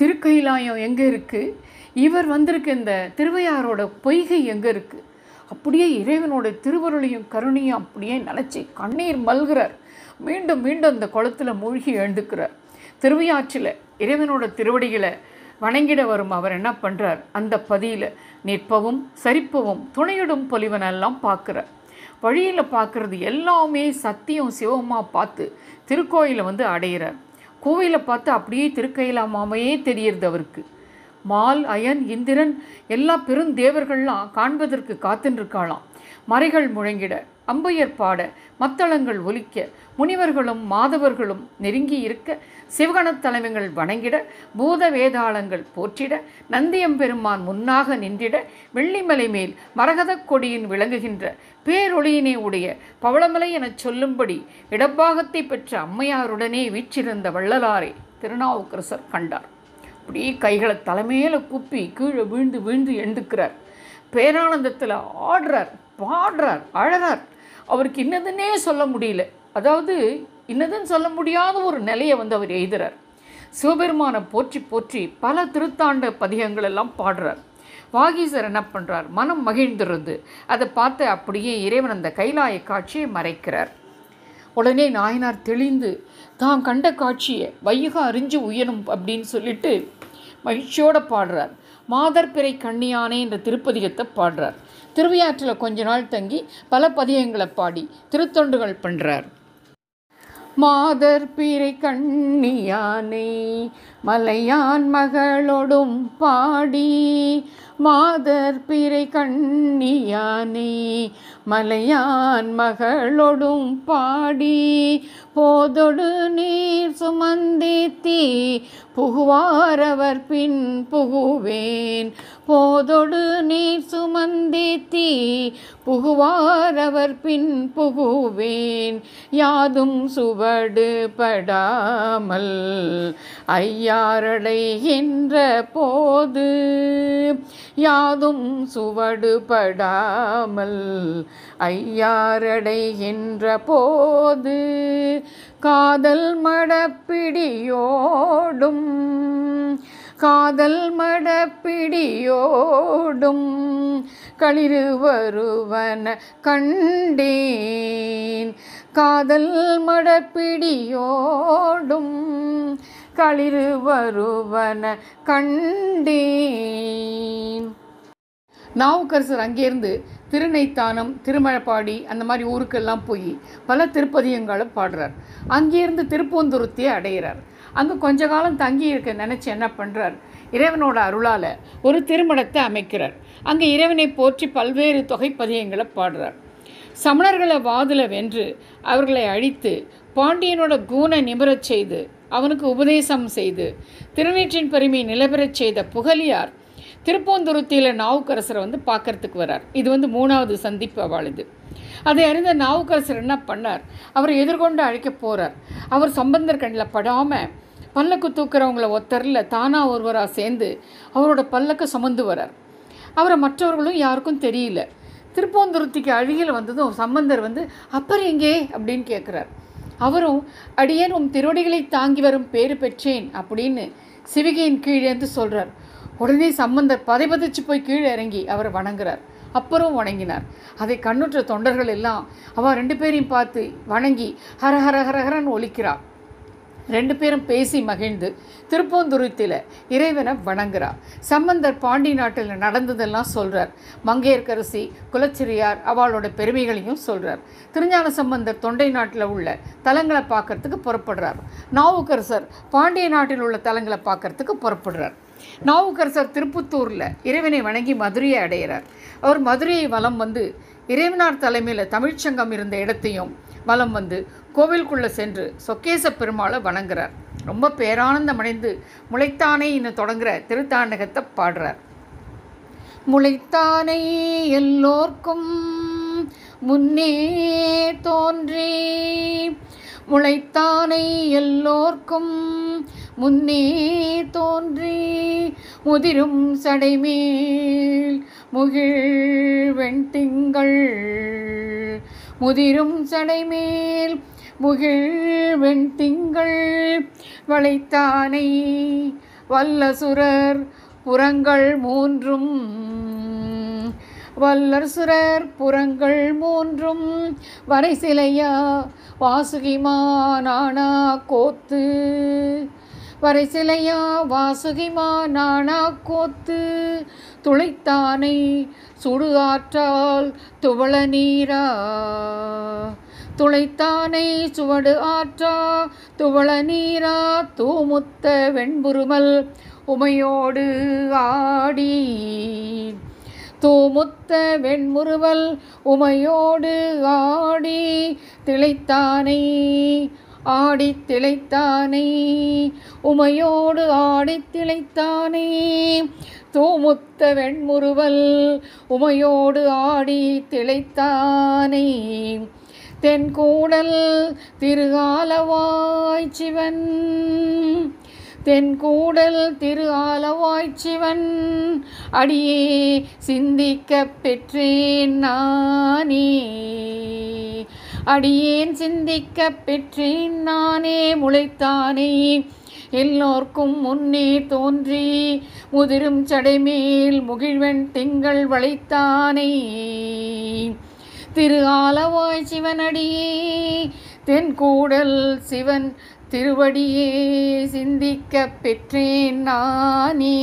திருக்கைலாயம் எங்கே இருக்குது இவர் வந்திருக்க இந்த திருவையாரோட பொய்கை எங்கே இருக்குது அப்படியே இறைவனோட திருவருளையும் கருணையும் அப்படியே நினச்சி கண்ணீர் மல்கிறார் மீண்டும் மீண்டும் அந்த குளத்தில் மூழ்கி எழுந்துக்கிறார் திருவையாற்றில் இறைவனோட திருவடிகளை வணங்கிட வரும் அவர் என்ன பண்ணுறார் அந்த பதியில் நிற்பவும் சரிப்பவும் துணையிடும் பொலிவனெல்லாம் பார்க்குறார் வழியில் பார்க்குறது எல்லாமே சத்தியம் சிவமாக பார்த்து திருக்கோயிலை வந்து அடையிறார் கோவிலை பார்த்து அப்படியே திருக்கையிலாமாமையே தெரியுது அவருக்கு மால் அயன் இந்திரன் எல்லா பெருந்தேவர்கள்லாம் காண்பதற்கு காத்துருக்காளாம் மறைகள் முழங்கிட அம்பையர் பாட மத்தளங்கள் ஒலிக்க முனிவர்களும் மாதவர்களும் நெருங்கி இருக்க சிவகணத் தலைமைகள் வணங்கிட பூத வேதாளங்கள் போற்றிட நந்தியம்பெருமான் முன்னாக நின்றிட வெள்ளிமலை மேல் மரகதக் கொடியின் விளங்குகின்ற பேரொளியினை உடைய பவளமலை எனச் சொல்லும்படி இடப்பாகத்தை பெற்ற அம்மையாருடனே வீற்றிருந்த வள்ளலாரை திருநாவுக்கரசர் கண்டார் அப்படியே கைகளை தலைமையில குப்பி கீழே வீழ்ந்து வீழ்ந்து எழுந்துக்கிறார் பேரானந்தத்தில் ஆடுறார் பாடுறார் அழறார் அவருக்கு இன்னதுன்னே சொல்ல முடியல அதாவது இன்னதுன்னு சொல்ல முடியாத ஒரு நிலையை வந்து அவர் எழுதுறார் சிவபெருமானை போற்றி போற்றி பல திருத்தாண்ட பதிகங்கள் எல்லாம் பாடுறார் வாகீசர் என்ன பண்ணுறார் மனம் மகிழ்ந்துருது அதை பார்த்து அப்படியே இறைவன் அந்த கைலாய காட்சியை மறைக்கிறார் உடனே நாயனார் தெளிந்து தான் கண்ட காட்சியை வையகம் அறிஞ்சு உயரும் அப்படின்னு சொல்லிட்டு மகிழ்ச்சியோட பாடுறார் மாதர் பிறை கண்ணியானே என்ற திருப்பதிகத்தை பாடுறார் திருவையாற்றில் கொஞ்ச நாள் தங்கி பல பதிகங்களை பாடி திருத்தொண்டுகள் பண்ணுறார் மாதர் பிறை கண்ணியானை மலையான் மகளோடும் பாடி மாதர் பிறை கண்ணியானை மலையான் மகளோடும் பாடி போதொடு நீர் சுமந்தேத்தி புகுவாரவர் பின் புகுவேன் போதொடு நீர் சுமந்தேத்தி புகுவாரவர் பின் புகுவேன் யாதும் சுவடு படாமல் ஐயாரடைகின்ற போது யாதும் சுவடு படாமல் ஐயாரடைகின்ற போது காதல் மடப்பிடியோடும் காதல் மடப்பிடியோடும் களிறு வருவன கண்டேன் காதல் மடப்பிடியோடும் களிறு வருவன கண்டேன் நாவுக்கரசர் அங்கேருந்து திருநைத்தானம் திருமழப்பாடி அந்த மாதிரி ஊருக்கெல்லாம் போய் பல திருப்பதியங்களை பாடுறார் அங்கேருந்து திருப்பூந்துருத்தியை அடையிறார் அங்கே கொஞ்ச காலம் தங்கி இருக்க நினச்சி என்ன பண்ணுறார் இறைவனோட அருளால் ஒரு திருமணத்தை அமைக்கிறார் அங்கே இறைவனை போற்றி பல்வேறு தொகைப்பதியங்களை பாடுறார் சமணர்களை வாதில வென்று அவர்களை அழித்து பாண்டியனோட கூனை நிமிரச் செய்து அவனுக்கு உபதேசம் செய்து திருநீற்றின் பெருமையை நிலபெறச் செய்த புகழியார் திருப்போந்துருத்தியில் நாவுக்கரசரை வந்து பார்க்கறதுக்கு வரார் இது வந்து மூணாவது சந்திப்பு அவளுது அதை அறிந்த நாவுக்கரசர் என்ன பண்ணார் அவரை எதிர்கொண்டு அழைக்க போகிறார் அவர் சம்பந்தர் கண்ணில் படாமல் பல்லக்கு தூக்குறவங்கள ஒத்தரில் தானாக ஒருவராக சேர்ந்து அவரோட பல்லக்க சுமந்து வரார் அவரை மற்றவர்களும் யாருக்கும் தெரியல திருப்போந்துருத்திக்கு அழகில் வந்ததும் சம்பந்தர் வந்து அப்பர் எங்கே அப்படின்னு கேட்குறார் அவரும் அடியேன் உம் திருவடிகளை தாங்கி வரும் பேறு பெற்றேன் அப்படின்னு சிவிகையின் கீழேந்து சொல்கிறார் உடனே சம்பந்தர் பதைபதிச்சு போய் கீழே இறங்கி அவரை வணங்குறார் அப்புறம் வணங்கினார் அதை கண்ணுற்ற தொண்டர்கள் எல்லாம் அவ ரெண்டு பேரையும் பார்த்து வணங்கி ஹர ஹர ஹர ஹரன்னு ஒலிக்கிறார் ரெண்டு பேரும் பேசி மகிழ்ந்து திருப்போந்துருத்தியில் இறைவனை வணங்குறார் சம்பந்தர் பாண்டி நாட்டில் நடந்ததெல்லாம் சொல்கிறார் மங்கையர்க்கரசி குலச்சிரியார் அவளோட பெருமைகளையும் சொல்கிறார் திருஞான சம்பந்தர் தொண்டை நாட்டில் உள்ள தலங்களை பார்க்கறதுக்கு புறப்படுறார் நாவுக்கரசர் பாண்டிய நாட்டில் உள்ள தலங்களை பார்க்கறதுக்கு புறப்படுறார் நாவுக்கரசர் திருப்புத்தூரில் இறைவனை வணங்கி மதுரையை அடைகிறார் அவர் மதுரையை வலம் வந்து இறைவனார் தலைமையில் தமிழ்ச்சங்கம் இருந்த இடத்தையும் வலம் வந்து கோவிலுக்குள்ளே சென்று சொக்கேச பெருமாளை வணங்குறார் ரொம்ப பேரானந்தம் அடைந்து முளைத்தானே இன்னும் தொடங்குற திருத்தாண்டகத்தை பாடுறார் முளைத்தானே எல்லோர்க்கும் முன்னே தோன்றி முளைத்தானை எல்லோர்க்கும் முன்னே தோன்றி முதிரும் சடைமேல் முகிழ் வெண்திங்கள் முதிரும் சடைமேல் முகிழ் வெண்திங்கள் வளைத்தானை வல்லசுரர் புறங்கள் மூன்றும் வல்லர் சுரர் புறங்கள் மூன்றும் வரை சிலையா வாசுகிமா நானா கோத்து வரை சிலையா வாசுகிமா நானா கோத்து துளைத்தானை சுடு ஆற்றால் துவள நீரா துளைத்தானை சுவடு ஆற்றா துவள நீரா தூமுத்த வெண்புருமல் உமையோடு ஆடி தூமுத்த வெண்முறுவல் உமையோடு ஆடி திளைத்தானை ஆடி திளைத்தானை உமையோடு ஆடி திளைத்தானை தூமுத்த வெண்முறுவல் உமையோடு ஆடி திளைத்தானை தென்கூடல் திருகாலவாய் சிவன் தென்கூடல் திரு ஆலவாய் சிவன் அடியே சிந்திக்க பெற்றேன் நானே அடியேன் சிந்திக்க பெற்றேன் நானே முளைத்தானே எல்லோர்க்கும் முன்னே தோன்றி முதிரும் சடைமேல் முகிழ்வெண் திங்கள் வளைத்தானே திரு ஆலவாய் சிவனடியே தென்கூடல் சிவன் திருவடியே சிந்திக்க பெற்றேன் நானே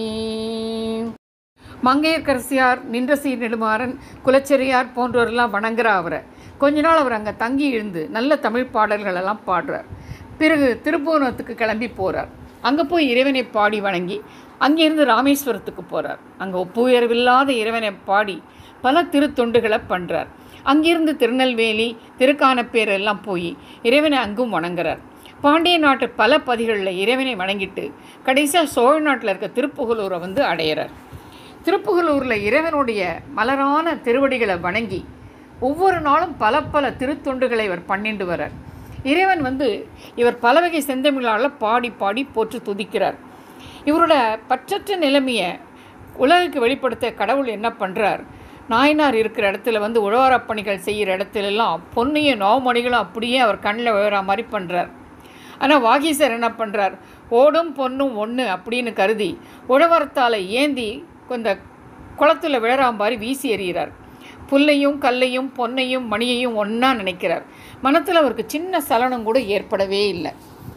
மங்கையர்க்கரசியார் நின்ற சீர் நெடுமாறன் குலச்செரியார் போன்றவரெல்லாம் வணங்குறா அவரை கொஞ்ச நாள் அவர் அங்கே தங்கி எழுந்து நல்ல தமிழ் பாடல்கள் எல்லாம் பாடுறார் பிறகு திருப்புவனத்துக்கு கிளம்பி போகிறார் அங்கே போய் இறைவனை பாடி வணங்கி அங்கேருந்து ராமேஸ்வரத்துக்கு போகிறார் அங்கே ஒப்புயர்வில்லாத இறைவனை பாடி பல திருத்தொண்டுகளை பண்ணுறார் அங்கிருந்து திருநெல்வேலி திருக்கானப்பேர் எல்லாம் போய் இறைவனை அங்கும் வணங்குறார் பாண்டிய நாட்டு பல பதிகளில் இறைவனை வணங்கிட்டு கடைசியாக சோழ நாட்டில் இருக்க திருப்புகலூரை வந்து அடையிறார் திருப்புகலூரில் இறைவனுடைய மலரான திருவடிகளை வணங்கி ஒவ்வொரு நாளும் பல பல திருத்தொண்டுகளை இவர் பண்ணிட்டு வரார் இறைவன் வந்து இவர் பலவகை செந்தமிழால் பாடி பாடி போற்று துதிக்கிறார் இவரோட பற்றற்ற நிலைமையை உலகுக்கு வெளிப்படுத்த கடவுள் என்ன பண்ணுறார் நாயனார் இருக்கிற இடத்துல வந்து உழவாரப் பணிகள் செய்கிற இடத்துலலாம் பொன்னையும் நவமணிகளும் அப்படியே அவர் கண்ணில் விழுற மாதிரி பண்ணுறார் ஆனால் வாகீசர் என்ன பண்ணுறார் ஓடும் பொண்ணும் ஒன்று அப்படின்னு கருதி உழவரத்தால் ஏந்தி இந்த குளத்தில் விழறா மாதிரி வீசி எறிகிறார் புல்லையும் கல்லையும் பொன்னையும் மணியையும் ஒன்றா நினைக்கிறார் மனத்தில் அவருக்கு சின்ன சலனம் கூட ஏற்படவே இல்லை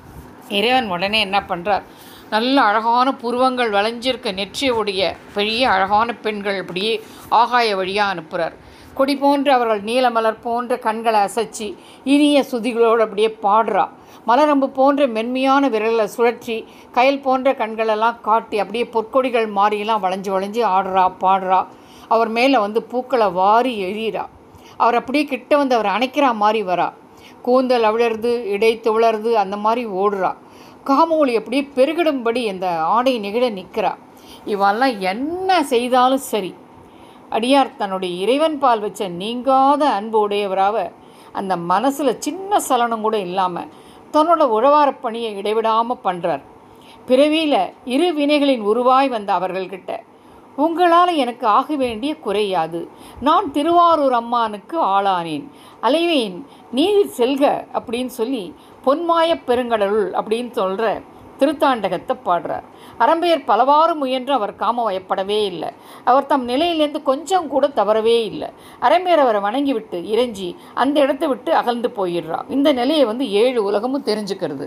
இறைவன் உடனே என்ன பண்ணுறார் நல்ல அழகான புருவங்கள் வளைஞ்சிருக்க நெற்றியுடைய பெரிய அழகான பெண்கள் அப்படியே ஆகாய வழியாக அனுப்புகிறார் கொடி போன்ற அவர்கள் நீலமலர் போன்ற கண்களை அசைச்சி இனிய சுதிகளோடு அப்படியே பாடுறா மலரம்பு போன்ற மென்மையான விரலை சுழற்றி கயல் போன்ற கண்களெல்லாம் காட்டி அப்படியே பொற்கொடிகள் மாறியெல்லாம் வளைஞ்சு வளைஞ்சு ஆடுறா பாடுறா அவர் மேலே வந்து பூக்களை வாரி எழிறா அவர் அப்படியே கிட்ட வந்து அவர் அணைக்கிறா மாதிரி வரா கூந்தல் அவிழருது இடை துவளருது அந்த மாதிரி ஓடுறா காமொழி அப்படியே பெருகிடும்படி அந்த ஆடை நிகழ நிற்கிறா இவெல்லாம் என்ன செய்தாலும் சரி அடியார் தன்னுடைய இறைவன் பால் வச்ச நீங்காத அன்பு உடையவராக அந்த மனசில் சின்ன சலனம் கூட இல்லாமல் தன்னோட உழவாரப் பணியை இடைவிடாமல் பண்ணுறார் பிறவியில் இரு வினைகளின் உருவாய் வந்த அவர்கள்கிட்ட உங்களால் எனக்கு ஆக வேண்டிய குறையாது நான் திருவாரூர் அம்மானுக்கு ஆளானேன் அலைவேன் நீர் செல்க அப்படின்னு சொல்லி பொன்மாயப் பெருங்கடலுள் அப்படின்னு சொல்கிற திருத்தாண்டகத்தை பாடுறார் அரம்பையர் பலவாறு முயன்று அவர் காம வயப்படவே இல்லை அவர் தம் நிலையிலேருந்து கொஞ்சம் கூட தவறவே இல்லை அரம்பையர் அவரை வணங்கிவிட்டு இறைஞ்சி அந்த இடத்தை விட்டு அகழ்ந்து போயிடுறா இந்த நிலையை வந்து ஏழு உலகமும் தெரிஞ்சுக்கிறது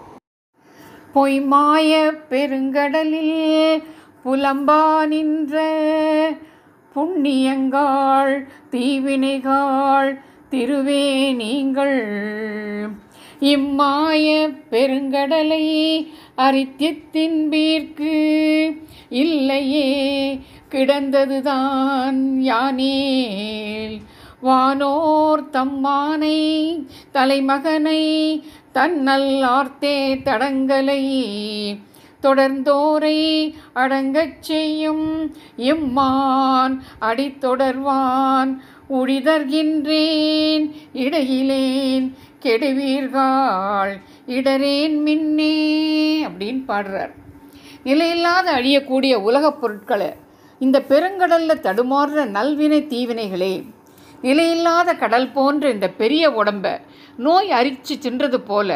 பொய்மாய பெருங்கடலில் புலம்பா நின்ற புண்ணியங்காள் தீவினைகாள் திருவே நீங்கள் இம்மாய பெருங்கடலை அரித்தித்தின்பீர்க்கு இல்லையே கிடந்ததுதான் யானேல் வானோர் தம்மானை தலைமகனை தன்னல் ஆர்த்தே தடங்கலை தொடர்ந்தோரை அடங்கச் செய்யும் எம்மான் அடித்தொடர்வான் உழிதர்கின்றேன் இடையிலேன் கெடுவீர்கள் இடரேன் மின்னே அப்படின்னு பாடுறார் நிலையில்லாத அழியக்கூடிய உலகப் பொருட்களை இந்த பெருங்கடலில் தடுமாறுற நல்வினை தீவினைகளே நிலையில்லாத கடல் போன்ற இந்த பெரிய உடம்ப நோய் அரிச்சு தின்றது போல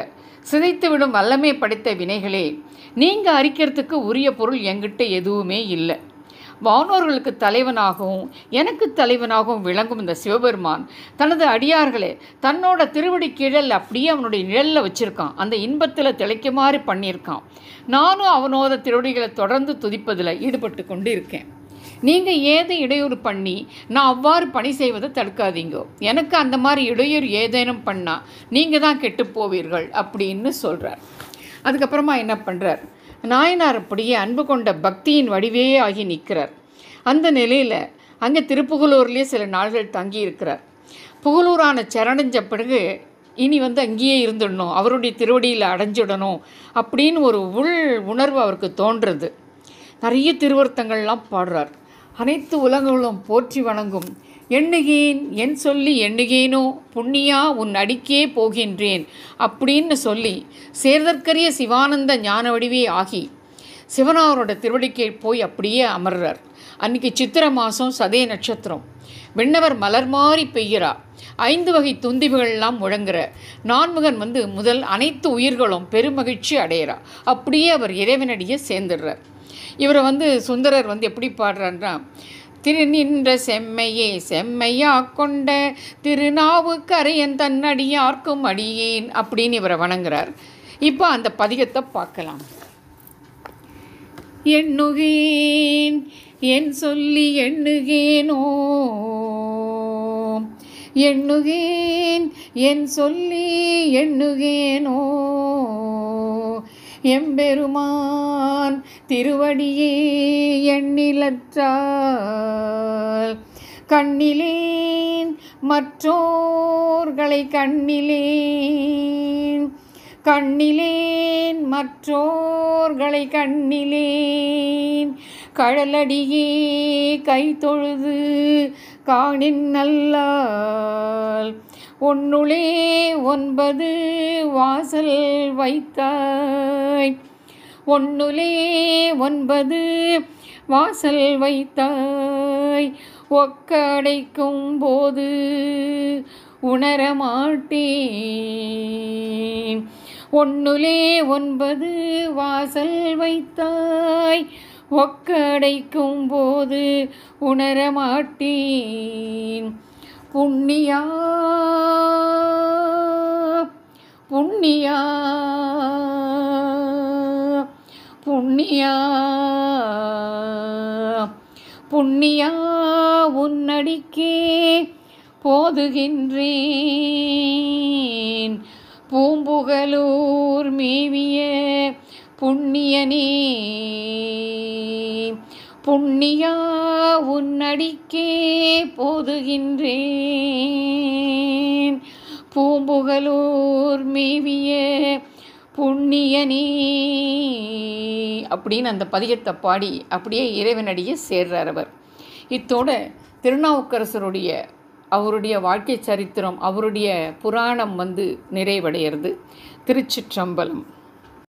சிதைத்துவிடும் வல்லமை படைத்த வினைகளே நீங்கள் அரிக்கிறதுக்கு உரிய பொருள் என்கிட்ட எதுவுமே இல்லை வானோர்களுக்கு தலைவனாகவும் எனக்கு தலைவனாகவும் விளங்கும் இந்த சிவபெருமான் தனது அடியார்களே தன்னோட திருவடி கீழல் அப்படியே அவனுடைய நிழலில் வச்சுருக்கான் அந்த இன்பத்தில் திளைக்குமாறு பண்ணியிருக்கான் நானும் அவனோட திருவடிகளை தொடர்ந்து துதிப்பதில் ஈடுபட்டு கொண்டு இருக்கேன் நீங்கள் ஏதை இடையூறு பண்ணி நான் அவ்வாறு பணி செய்வதை தடுக்காதீங்க எனக்கு அந்த மாதிரி இடையூறு ஏதேனும் பண்ணால் நீங்கள் தான் கெட்டு போவீர்கள் அப்படின்னு சொல்கிறார் அதுக்கப்புறமா என்ன பண்ணுறார் நாயனார் அப்படியே அன்பு கொண்ட பக்தியின் வடிவே ஆகி நிற்கிறார் அந்த நிலையில் அங்கே திருப்புகலூர்லேயே சில நாள்கள் தங்கி இருக்கிறார் புகழூரான சரணஞ்ச பிறகு இனி வந்து அங்கேயே இருந்துடணும் அவருடைய திருவடியில் அடைஞ்சிடணும் அப்படின்னு ஒரு உள் உணர்வு அவருக்கு தோன்றுறது நிறைய திருவருத்தங்கள்லாம் பாடுறார் அனைத்து உலகங்களும் போற்றி வணங்கும் எண்ணுகேன் என் சொல்லி எண்ணுகேனோ புண்ணியா உன் அடிக்கே போகின்றேன் அப்படின்னு சொல்லி சேர்தற்கரிய சிவானந்த ஞான வடிவே ஆகி சிவனாரோட திருவடிக்கே போய் அப்படியே அமர்றார் அன்னைக்கு சித்திர மாதம் சதய நட்சத்திரம் விண்ணவர் மலர் மாறி பெய்கிறா ஐந்து வகை துந்திவுகள்லாம் முழங்குற நான்முகன் வந்து முதல் அனைத்து உயிர்களும் பெருமகிழ்ச்சி அடையிறா அப்படியே அவர் இறைவனடியே சேர்ந்துடுறார் இவரை வந்து சுந்தரர் வந்து எப்படி பாடுறாருன்னா திருநின்ற செம்மையே செம்மையா கொண்ட திருநாவுக்கரையன் தன்னடியார்க்கும் அடியேன் அப்படின்னு இவரை வணங்குறார் இப்போ அந்த பதிகத்தை பார்க்கலாம் எண்ணுகேன் என் சொல்லி எண்ணுகேனோ எண்ணுகேன் என் சொல்லி எண்ணுகேனோ எம்பெருமான் திருவடியே எண்ணிலற்றால் கண்ணிலேன் மற்றோர்களை கண்ணிலேன் கண்ணிலேன் மற்றோர்களை கண்ணிலேன் கழலடியே கை தொழுது காணின் நல்லால் ஒன்னுளே ஒன்பது வாசல் வைத்தாய் ஒன்னுலே ஒன்பது வாசல் வைத்தாய் ஒக்கடைக்கும் போது உணரமாட்டேன் ஒன்னுலே ஒன்பது வாசல் வைத்தாய் ஒக்கடைக்கும் போது உணரமாட்டேன் புண்ணியா புண்ணியா புண்ணியா புண்ணியா உன்னடிக்கே போதுகின்றேன் பூம்புகலூர் மேவிய புண்ணியனே புண்ணியா உன்னடிக்கே போதுகின்றேன் பூம்புகலூர் மேவிய புண்ணியனே அப்படின்னு அந்த பதிகத்தை பாடி அப்படியே இறைவனடியே சேர்றார் அவர் இத்தோட திருநாவுக்கரசருடைய அவருடைய வாழ்க்கை சரித்திரம் அவருடைய புராணம் வந்து நிறைவடைகிறது திருச்சிற்றம்பலம்